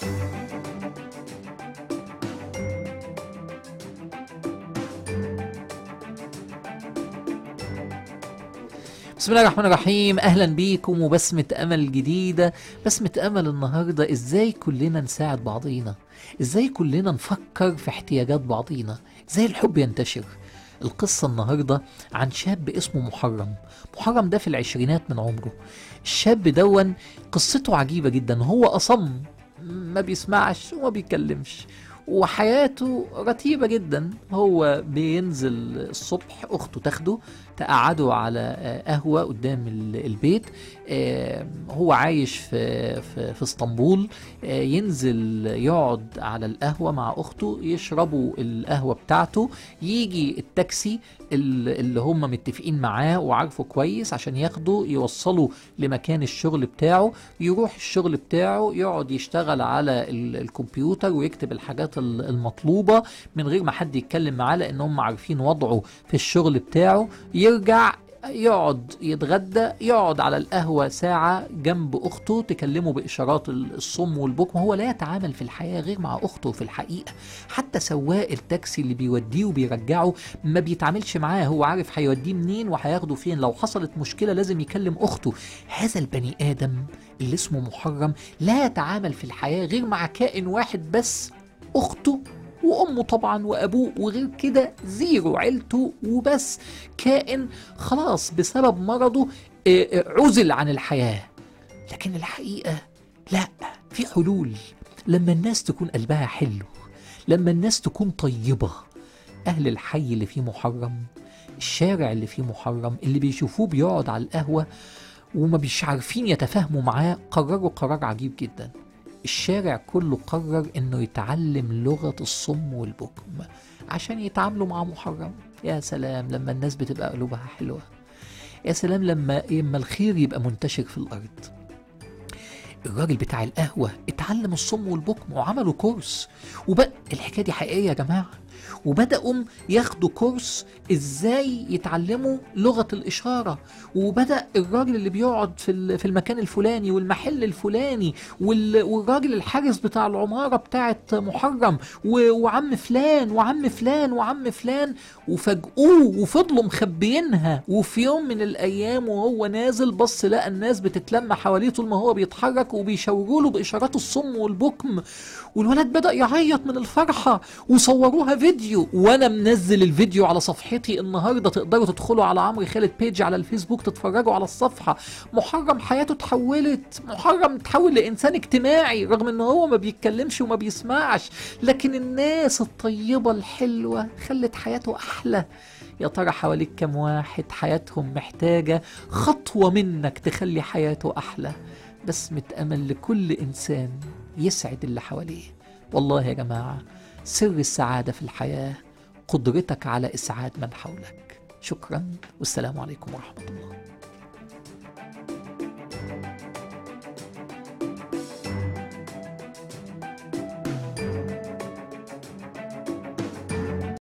بسم الله الرحمن الرحيم اهلا بيكم وبسمة امل جديدة بسمة امل النهاردة ازاي كلنا نساعد بعضينا ازاي كلنا نفكر في احتياجات بعضينا ازاي الحب ينتشر القصة النهاردة عن شاب اسمه محرم محرم ده في العشرينات من عمره الشاب دون قصته عجيبة جدا هو أصم ما بيسمعش وما بيتكلمش وحياته رتيبة جدا هو بينزل الصبح أخته تاخده تقعدوا على آه، قهوة قدام ال- البيت آه، هو عايش في في, في اسطنبول آه، ينزل يقعد على القهوة مع أخته يشربوا القهوة بتاعته يجي التاكسي ال- اللي هم متفقين معاه وعارفه كويس عشان ياخده يوصله لمكان الشغل بتاعه يروح الشغل بتاعه يقعد يشتغل على ال- الكمبيوتر ويكتب الحاجات ال- المطلوبة من غير ما حد يتكلم معاه لان هم عارفين وضعه في الشغل بتاعه يرجع يقعد يتغدى يقعد على القهوة ساعة جنب أخته تكلمه بإشارات ال- الصم والبكم هو لا يتعامل في الحياة غير مع أخته في الحقيقة حتى سواق التاكسي اللي بيوديه وبيرجعه ما بيتعاملش معاه هو عارف هيوديه منين وهياخده فين لو حصلت مشكلة لازم يكلم أخته هذا البني آدم اللي اسمه محرم لا يتعامل في الحياة غير مع كائن واحد بس أخته وأمه طبعا وأبوه وغير كده زيرو عيلته وبس كائن خلاص بسبب مرضه آه، آه، عزل عن الحياة لكن الحقيقة لا في حلول لما الناس تكون قلبها حلو لما الناس تكون طيبة أهل الحي اللي فيه محرم الشارع اللي فيه محرم اللي بيشوفوه بيقعد على القهوة وما مش عارفين يتفاهموا معاه قرروا قرار عجيب جدا الشارع كله قرر انه يتعلم لغة الصم والبكم عشان يتعاملوا مع محرم يا سلام لما الناس بتبقى قلوبها حلوة يا سلام لما لما الخير يبقى منتشر في الارض الراجل بتاع القهوة اتعلم الصم والبكم وعملوا كورس وبقى الحكاية دي حقيقية يا جماعة وبدأوا ياخدوا كورس ازاي يتعلموا لغة الإشارة وبدأ الراجل اللي بيقعد في ال- في المكان الفلاني والمحل الفلاني وال- والراجل الحارس بتاع العمارة بتاعت محرم و- وعم فلان وعم فلان وعم فلان وفاجئوه وفضلوا مخبيينها وفي يوم من الأيام وهو نازل بص لقى الناس بتتلم حواليه طول ما هو بيتحرك وبيشاوروا له بإشارات الصم والبكم والولد بدأ يعيط من الفرحة وصوروها فيديو وانا منزل الفيديو على صفحتي النهارده تقدروا تدخلوا على عمرو خالد بيج على الفيسبوك تتفرجوا على الصفحة محرم حياته اتحولت محرم اتحول لإنسان اجتماعي رغم ان هو ما بيتكلمش وما بيسمعش لكن الناس الطيبة الحلوة خلت حياته أحلى يا ترى حواليك كم واحد حياتهم محتاجة خطوة منك تخلي حياته أحلى بسمة أمل لكل إنسان يسعد اللي حواليه والله يا جماعة سر السعادة في الحياة قدرتك على إسعاد من حولك شكرا والسلام عليكم ورحمة الله